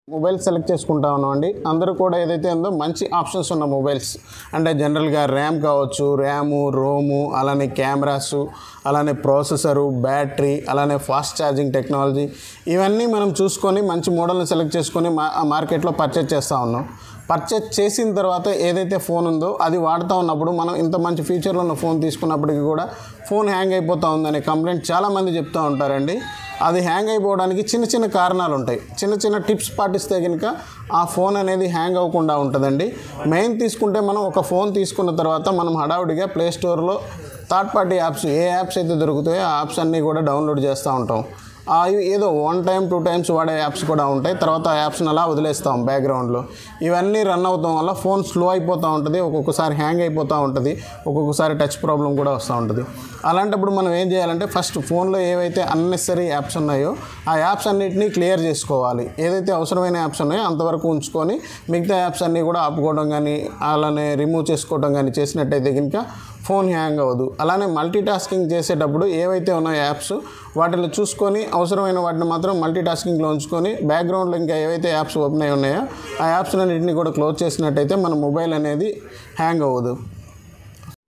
mobile select చేసుకుంటా ఉన్నామండి అందరూ కూడా ఏదైతే ఉందో మంచి ఆప్షన్స్ ఉన్న మొబైల్స్ అంటే జనరల్గా ర్యామ్ కావచ్చు ర్యాము రోము అలానే కెమెరాసు అలానే ప్రాసెసరు బ్యాటరీ అలానే ఫాస్ట్ ఛార్జింగ్ టెక్నాలజీ ఇవన్నీ మనం చూసుకొని మంచి మోడల్ని సెలెక్ట్ చేసుకొని మా మార్కెట్లో పర్చేజ్ చేస్తూ ఉన్నాం పర్చేజ్ చేసిన తర్వాత ఏదైతే ఫోన్ ఉందో అది వాడుతూ ఉన్నప్పుడు మనం ఇంత మంచి ఫీచర్లు ఉన్న ఫోన్ తీసుకున్నప్పటికీ కూడా ఫోన్ హ్యాంగ్ అయిపోతూ ఉందనే కంప్లైంట్ చాలామంది చెప్తూ ఉంటారండి అది హ్యాంగ్ అయిపోవడానికి చిన్న చిన్న కారణాలు ఉంటాయి చిన్న చిన్న టిప్స్ పాటిస్తే కనుక ఆ ఫోన్ అనేది హ్యాంగ్ అవ్వకుండా ఉంటుందండి మెయిన్ తీసుకుంటే మనం ఒక ఫోన్ తీసుకున్న తర్వాత మనం హడావుడిగా ప్లే స్టోర్లో థర్డ్ పార్టీ యాప్స్ ఏ యాప్స్ అయితే దొరుకుతాయో ఆ యాప్స్ అన్నీ కూడా డౌన్లోడ్ చేస్తూ ఉంటాం ఆ ఏదో వన్ టైం టూ టైమ్స్ వాడే యాప్స్ కూడా ఉంటాయి తర్వాత ఆ యాప్స్ని అలా వదిలేస్తాం బ్యాక్గ్రౌండ్లో ఇవన్నీ రన్ అవుతాం వల్ల ఫోన్ స్లో అయిపోతూ ఉంటుంది ఒక్కొక్కసారి హ్యాంగ్ అయిపోతూ ఉంటుంది ఒక్కొక్కసారి టచ్ ప్రాబ్లం కూడా వస్తూ ఉంటుంది అలాంటప్పుడు మనం ఏం చేయాలంటే ఫస్ట్ ఫోన్లో ఏవైతే అన్నెసరీ యాప్స్ ఉన్నాయో ఆ యాప్స్ అన్నిటినీ క్లియర్ చేసుకోవాలి ఏదైతే అవసరమైన యాప్స్ ఉన్నాయో అంతవరకు ఉంచుకొని మిగతా యాప్స్ అన్నీ కూడా ఆపుకోవడం కానీ అలానే రిమూవ్ చేసుకోవడం కానీ చేసినట్టయితే కనుక ఫోన్ హ్యాంగ్ అవ్వదు అలానే మల్టీ టాస్కింగ్ చేసేటప్పుడు ఏవైతే ఉన్నాయో యాప్స్ వాటిని చూసుకొని అవసరమైన వాటిని మాత్రం మల్టీ టాస్కింగ్లో ఉంచుకొని బ్యాక్గ్రౌండ్లో ఇంకా ఏవైతే యాప్స్ ఓపెన్ అయి ఉన్నాయో ఆ యాప్స్ అన్నింటినీ కూడా క్లోజ్ చేసినట్టయితే మన మొబైల్ అనేది హ్యాంగ్ అవ్వదు